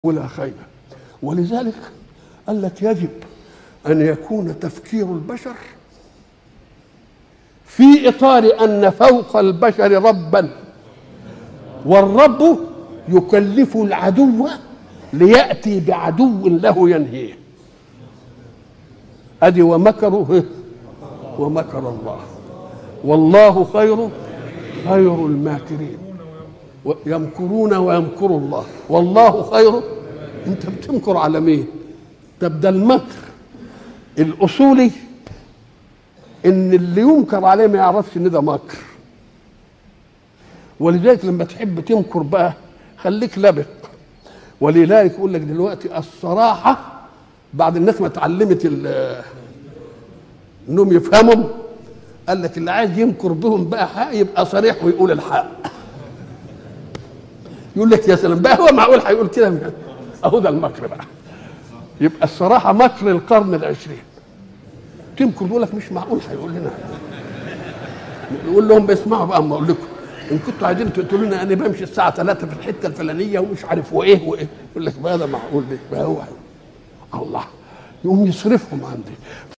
ولا خير ولذلك قال لك يجب أن يكون تفكير البشر في إطار أن فوق البشر ربا والرب يكلف العدو ليأتي بعدو له ينهيه أدي ومكروا ومكر الله والله خير خير الماكرين يمكرون ويمكر الله والله خير انت بتمكر على مين طب ده المكر الاصولي ان اللي ينكر عليه ما يعرفش ان ده مكر ولذلك لما تحب تمكر بقى خليك لبق ولذلك يقول لك دلوقتي الصراحه بعد الناس ما اتعلمت انهم يفهموا قال لك اللي عايز يمكر بهم بقى حق يبقى صريح ويقول الحق يقول لك يا سلام بقى هو معقول هيقول كده اهو ده المكر بقى يبقى الصراحه مكر القرن العشرين تمكر يقول لك مش معقول هيقول لنا يقول لهم بيسمعوا بقى اما اقول لكم ان كنتوا عايزين تقولوا لنا انا بمشي الساعه 3 في الحته الفلانيه ومش عارف وايه وايه يقول لك بقى ده معقول ده بقى هو الله يقوم يصرفهم عندي